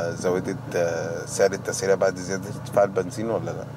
آه، زودت آه، سعر التسعيره بعد زياده ارتفاع البنزين ولا لا؟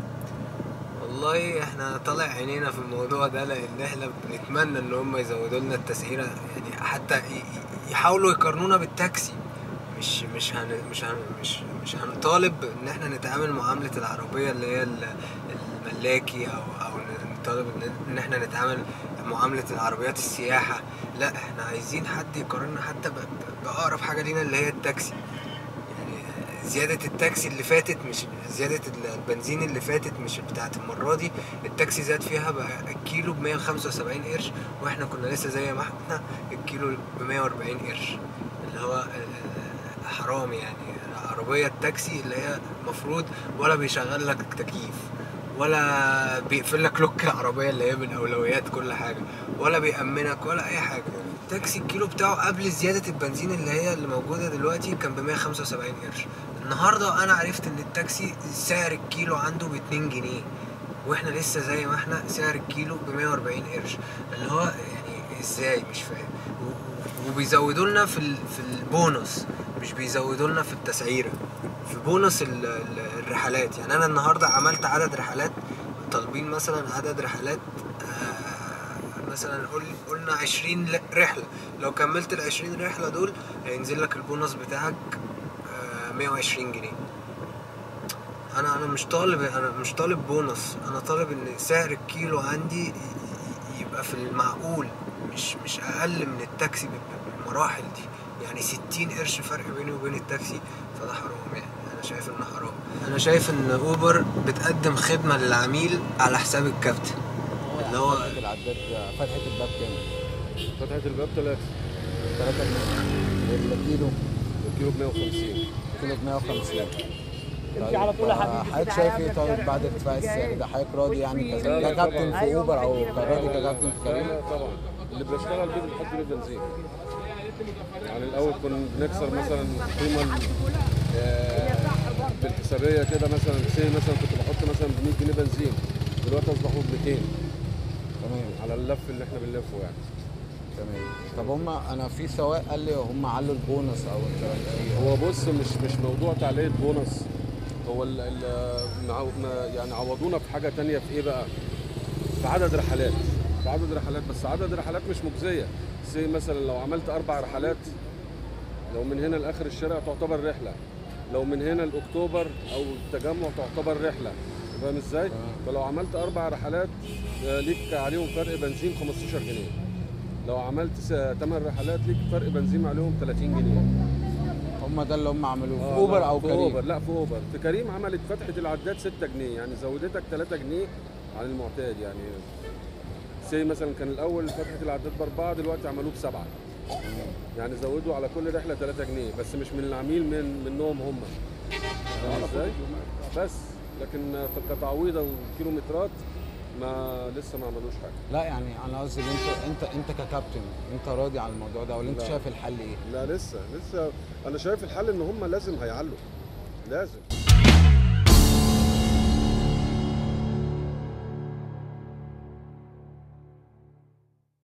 والله احنا طالع عينينا في الموضوع ده لان احنا بنتمنى ان هم يزودوا لنا التسعيره يعني حتى ي- ي- يحاولوا يقارنونا بالتاكسي مش مش هن مش هن مش مش هنطالب ان احنا نتعامل معامله العربيه اللي هي ال- الملاكي او او نطالب ان- ان احنا نتعامل معامله العربيات السياحه لا احنا عايزين حد يقارننا حتى ب- ب- باقرب حاجه لينا اللي هي التاكسي يعني زيادة التاكسي اللي فاتت مش زيادة البنزين اللي فاتت مش بتاعت المرة دي التاكسي زاد فيها بقى الكيلو ب 175 قرش واحنا كنا لسه زي ما احنا الكيلو ب 140 قرش اللي هو آه، حرام يعني عربية التاكسي اللي هي المفروض ولا بيشغل لك تكييف ولا بيقفل لك لوك العربية اللي هي من أولويات كل حاجة ولا بيأمنك ولا أي حاجة التاكسي الكيلو بتاعه قبل زيادة البنزين اللي هي اللي موجودة دلوقتي كان ب 175 قرش النهاردة أنا عرفت إن التاكسي سعر الكيلو عنده ب 2 جنيه واحنا لسه زي ما احنا سعر الكيلو ب 140 قرش اللي هو يعني ازاي مش فاهم و- و- وبيزودوا لنا في ال- في البونص مش بيزودوا لنا في التسعيره في بونص ال- ال- الرحلات يعني انا النهارده عملت عدد رحلات طالبين مثلا عدد رحلات آه، مثلا قول قلنا 20 ل- رحله لو كملت ال 20 رحله دول هينزل لك البونص بتاعك آه، 120 جنيه انا انا مش طالب انا مش طالب بونص انا طالب ان سعر الكيلو عندي ي- ي- يبقى في المعقول مش مش اقل من التاكسي بال- بالمراحل دي يعني 60 قرش فرق بيني وبين التاكسي فده حرام يعني انا شايف انه حرام انا شايف ان اوبر بتقدم خدمه للعميل على حساب الكابتن اللي هو فتحة العداد فتحة الباب كام؟ فتحة الباب ثلاثة 3 جنيه والكيلو الكيلو ب 150 كيلو ب 150 تمشي على طول يا حبيبي حضرتك شايف ايه طيب بعد ارتفاع السعر ده حضرتك راضي يعني كز- لا، لا، ككابتن طبعاً. في اوبر او كراضي ككابتن في لا كريم لا طبعا اللي بيشتغل بيه بنحط له بنزين يعني الاول كنا بنكسر مثلا القيمه ال- آه، بالحسابيه كده مثلا سي مثلا كنت بحط مثلا ب 100 جنيه بنزين دلوقتي اصبحوا ب 200 تمام على اللف اللي احنا بنلفه يعني تمام طب هم انا في سواق قال لي هم علوا البونص او الكلام هو بص مش مش موضوع تعليق بونص هو ال ال نعو- ما- يعني عوضونا في حاجه تانية في ايه بقى؟ في عدد رحلات في عدد رحلات بس عدد رحلات مش مجزيه زي مثلا لو عملت اربع رحلات لو من هنا لاخر الشارع تعتبر رحله لو من هنا لاكتوبر او التجمع تعتبر رحله فاهم ازاي؟ فلو عملت اربع رحلات آه، ليك عليهم فرق بنزين 15 جنيه لو عملت 8 رحلات ليك فرق بنزين عليهم 30 جنيه هم ده اللي هم عملوه في آه، اوبر لا، او في كريم اوبر لا في اوبر في كريم عملت فتحه العداد 6 جنيه يعني زودتك 3 جنيه عن المعتاد يعني سي مثلا كان الاول فتحه العداد باربعه دلوقتي عملوه بسبعه يعني زودوا على كل رحله 3 جنيه بس مش من العميل من منهم هم فاهم ازاي؟ بس لكن كتعويضه وكيلومترات ما لسه ما عملوش حاجه لا يعني انا قصدي إن انت انت انت ككابتن انت راضي على الموضوع ده ولا انت لا. شايف الحل ايه؟ لا لسه لسه انا شايف الحل ان هم لازم هيعلوا لازم